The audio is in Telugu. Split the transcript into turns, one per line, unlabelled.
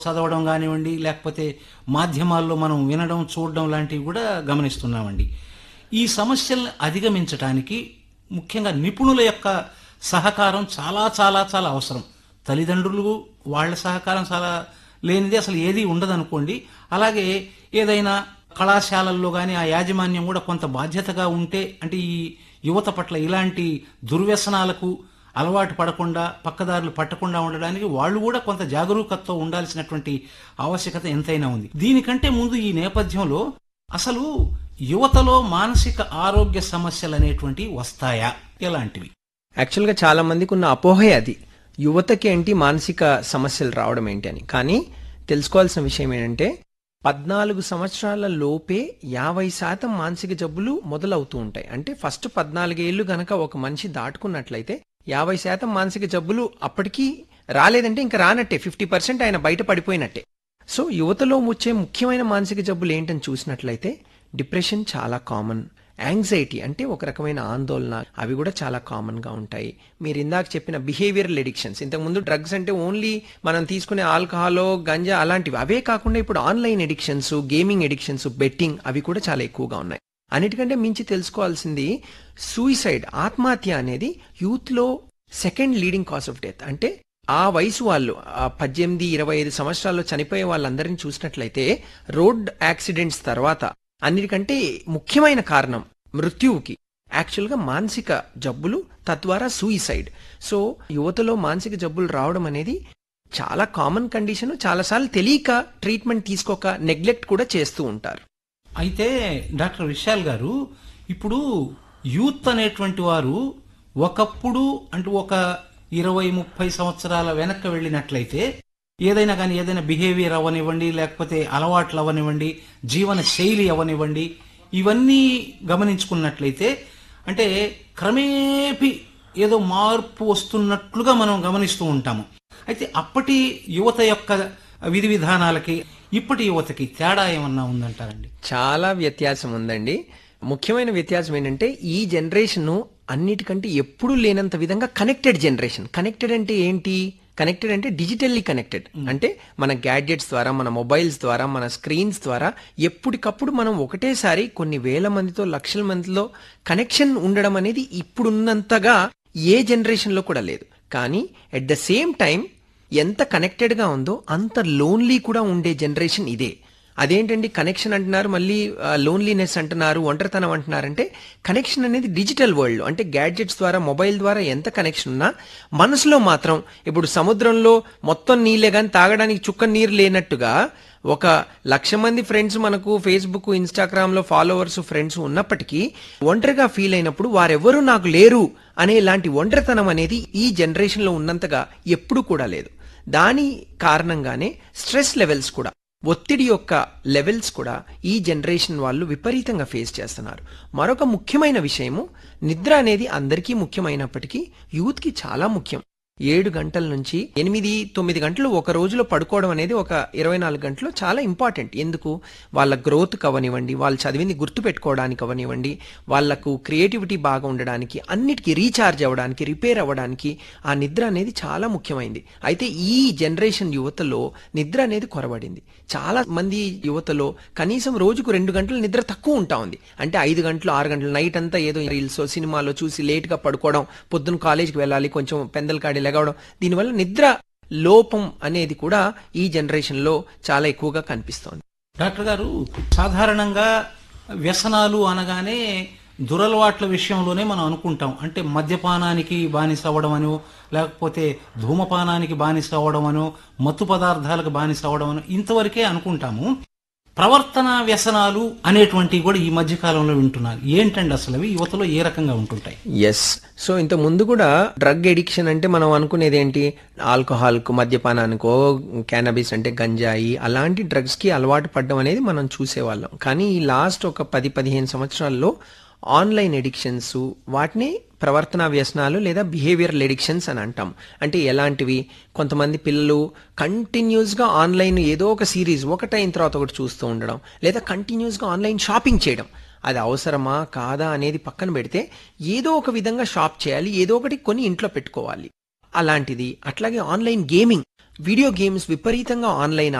చదవడం కానివ్వండి లేకపోతే మాధ్యమాల్లో మనం వినడం చూడడం లాంటివి కూడా గమనిస్తున్నామండి ఈ సమస్యల్ని అధిగమించడానికి ముఖ్యంగా నిపుణుల యొక్క సహకారం చాలా చాలా చాలా అవసరం తల్లిదండ్రులు వాళ్ళ సహకారం చాలా లేనిది అసలు ఏది ఉండదనుకోండి అలాగే ఏదైనా కళాశాలల్లో కానీ ఆ యాజమాన్యం కూడా కొంత బాధ్యతగా ఉంటే అంటే ఈ యువత పట్ల ఇలాంటి దుర్వ్యసనాలకు అలవాటు పడకుండా పక్కదారులు పట్టకుండా ఉండడానికి వాళ్ళు కూడా కొంత జాగరూకతతో ఉండాల్సినటువంటి ఆవశ్యకత ఎంతైనా ఉంది దీనికంటే ముందు ఈ నేపథ్యంలో అసలు యువతలో మానసిక ఆరోగ్య సమస్యలు అనేటువంటి వస్తాయా ఎలాంటివి
యాక్చువల్గా చాలా మందికి ఉన్న అపోహే అది యువతకి ఏంటి మానసిక సమస్యలు రావడం ఏంటి అని కానీ తెలుసుకోవాల్సిన విషయం ఏంటంటే పద్నాలుగు సంవత్సరాల లోపే యాభై శాతం మానసిక జబ్బులు మొదలవుతూ ఉంటాయి అంటే ఫస్ట్ పద్నాలుగేళ్లు గనక ఒక మనిషి దాటుకున్నట్లయితే యాభై శాతం మానసిక జబ్బులు అప్పటికి రాలేదంటే ఇంకా రానట్టే ఫిఫ్టీ పర్సెంట్ ఆయన బయట పడిపోయినట్టే సో యువతలో వచ్చే ముఖ్యమైన మానసిక జబ్బులు ఏంటని చూసినట్లయితే డిప్రెషన్ చాలా కామన్ యాంగ్జైటీ అంటే ఒక రకమైన ఆందోళన అవి కూడా చాలా కామన్ గా ఉంటాయి మీరు ఇందాక చెప్పిన బిహేవియరల్ ఎడిక్షన్స్ ఇంతకుముందు డ్రగ్స్ అంటే ఓన్లీ మనం తీసుకునే ఆల్కహాలో గంజా అలాంటివి అవే కాకుండా ఇప్పుడు online addictions gaming addictions betting అవి కూడా చాలా ఎక్కువగా ఉన్నాయి అన్నిటికంటే మించి తెలుసుకోవాల్సింది సూయిసైడ్ ఆత్మహత్య అనేది యూత్ లో second leading cause of death అంటే ఆ వయసు వాళ్ళు ఆ పద్దెనిమిది ఇరవై ఐదు సంవత్సరాల్లో చనిపోయే వాళ్ళందరినీ చూసినట్లయితే రోడ్ యాక్సిడెంట్స్ తర్వాత అన్నిటికంటే ముఖ్యమైన కారణం మృత్యువుకి యాక్చువల్గా మానసిక జబ్బులు తద్వారా సూయిసైడ్ సో యువతలో మానసిక జబ్బులు రావడం అనేది చాలా కామన్ కండిషన్ చాలాసార్లు తెలియక ట్రీట్మెంట్ తీసుకోక నెగ్లెక్ట్ కూడా చేస్తూ ఉంటారు
అయితే డాక్టర్ విశాల్ గారు ఇప్పుడు యూత్ అనేటువంటి వారు ఒకప్పుడు అంటూ ఒక ఇరవై ముప్పై సంవత్సరాల వెనక్కి వెళ్ళినట్లయితే ఏదైనా కానీ ఏదైనా బిహేవియర్ అవనివ్వండి లేకపోతే అలవాట్లు అవనివ్వండి జీవన శైలి అవనివ్వండి ఇవన్నీ గమనించుకున్నట్లయితే అంటే క్రమేపీ ఏదో మార్పు వస్తున్నట్లుగా మనం గమనిస్తూ ఉంటాము అయితే అప్పటి యువత యొక్క విధి విధానాలకి ఇప్పటి యువతకి తేడా ఏమన్నా ఉందంటారండి
చాలా వ్యత్యాసం ఉందండి ముఖ్యమైన వ్యత్యాసం ఏంటంటే ఈ జనరేషన్ అన్నిటికంటే ఎప్పుడూ లేనంత విధంగా కనెక్టెడ్ జనరేషన్ కనెక్టెడ్ అంటే ఏంటి కనెక్టెడ్ అంటే డిజిటల్లీ కనెక్టెడ్ అంటే మన గ్యాడ్జెట్స్ ద్వారా మన మొబైల్స్ ద్వారా మన స్క్రీన్స్ ద్వారా ఎప్పటికప్పుడు మనం ఒకటేసారి కొన్ని వేల మందితో లక్షల మందిలో కనెక్షన్ ఉండడం అనేది ఇప్పుడున్నంతగా ఏ జనరేషన్ లో కూడా లేదు కానీ ఎట్ ద సేమ్ టైం ఎంత కనెక్టెడ్ గా ఉందో అంత లోన్లీ కూడా ఉండే జనరేషన్ ఇదే అదేంటండి కనెక్షన్ అంటున్నారు మళ్ళీ లోన్లీనెస్ అంటున్నారు ఒంటరితనం అంటున్నారంటే కనెక్షన్ అనేది డిజిటల్ వరల్డ్ అంటే గ్యాడ్జెట్స్ ద్వారా మొబైల్ ద్వారా ఎంత కనెక్షన్ ఉన్నా మనసులో మాత్రం ఇప్పుడు సముద్రంలో మొత్తం నీళ్ళే కానీ తాగడానికి చుక్క నీరు లేనట్టుగా ఒక లక్ష మంది ఫ్రెండ్స్ మనకు ఫేస్బుక్ ఇన్స్టాగ్రామ్ లో ఫాలోవర్స్ ఫ్రెండ్స్ ఉన్నప్పటికీ ఒంటరిగా ఫీల్ అయినప్పుడు వారెవరూ నాకు లేరు అనే ఇలాంటి ఒంటరితనం అనేది ఈ జనరేషన్ లో ఉన్నంతగా ఎప్పుడు కూడా లేదు దాని కారణంగానే స్ట్రెస్ లెవెల్స్ కూడా ఒత్తిడి యొక్క లెవెల్స్ కూడా ఈ జనరేషన్ వాళ్ళు విపరీతంగా ఫేస్ చేస్తున్నారు మరొక ముఖ్యమైన విషయము నిద్ర అనేది అందరికీ ముఖ్యమైనప్పటికీ యూత్కి చాలా ముఖ్యం ఏడు గంటల నుంచి ఎనిమిది తొమ్మిది గంటలు ఒక రోజులో పడుకోవడం అనేది ఒక ఇరవై నాలుగు గంటలు చాలా ఇంపార్టెంట్ ఎందుకు వాళ్ళ గ్రోత్ అవనివ్వండి వాళ్ళు చదివింది గుర్తు పెట్టుకోవడానికి అవనివ్వండి వాళ్లకు క్రియేటివిటీ బాగా ఉండడానికి అన్నిటికీ రీఛార్జ్ అవ్వడానికి రిపేర్ అవ్వడానికి ఆ నిద్ర అనేది చాలా ముఖ్యమైనది అయితే ఈ జనరేషన్ యువతలో నిద్ర అనేది కొరబడింది చాలా మంది యువతలో కనీసం రోజుకు రెండు గంటల నిద్ర తక్కువ ఉంటా ఉంది అంటే ఐదు గంటలు ఆరు గంటలు నైట్ అంతా ఏదో రీల్స్ సినిమాలో చూసి లేట్ గా పడుకోవడం పొద్దున్న కాలేజ్కి వెళ్ళాలి కొంచెం పెందలకాడి లెగవడం దీనివల్ల నిద్ర లోపం అనేది కూడా ఈ జనరేషన్ లో చాలా ఎక్కువగా కనిపిస్తోంది
డాక్టర్ గారు సాధారణంగా వ్యసనాలు అనగానే దురలవాట్ల విషయంలోనే మనం అనుకుంటాం అంటే మద్యపానానికి బానిస అవ్వడం అనో లేకపోతే ధూమపానానికి బానిస అవ్వడం అనో మత్తు పదార్థాలకు బానిస అవ్వడం అనో ఇంతవరకే అనుకుంటాము ప్రవర్తన వ్యసనాలు అనేటువంటివి కూడా ఈ మధ్య కాలంలో వింటున్నారు ఏంటండి అసలు అవి యువతలో ఏ రకంగా ఉంటుంటాయి
ఎస్ సో ఇంత ముందు కూడా డ్రగ్ ఎడిక్షన్ అంటే మనం అనుకునేది ఏంటి ఆల్కహాల్కు మద్యపానానికో క్యానబిస్ అంటే గంజాయి అలాంటి డ్రగ్స్ కి అలవాటు పడడం అనేది మనం చూసేవాళ్ళం కానీ ఈ లాస్ట్ ఒక పది పదిహేను సంవత్సరాల్లో ఆన్లైన్ ఎడిక్షన్స్ వాటిని ప్రవర్తన వ్యసనాలు లేదా బిహేవియరల్ ఎడిక్షన్స్ అని అంటాం అంటే ఎలాంటివి కొంతమంది పిల్లలు కంటిన్యూస్ గా ఆన్లైన్ ఏదో ఒక సిరీస్ ఒకటైన తర్వాత ఒకటి చూస్తూ ఉండడం లేదా కంటిన్యూస్ గా ఆన్లైన్ షాపింగ్ చేయడం అది అవసరమా కాదా అనేది పక్కన పెడితే ఏదో ఒక విధంగా షాప్ చేయాలి ఏదో ఒకటి కొని ఇంట్లో పెట్టుకోవాలి అలాంటిది అట్లాగే ఆన్లైన్ గేమింగ్ వీడియో గేమ్స్ విపరీతంగా ఆన్లైన్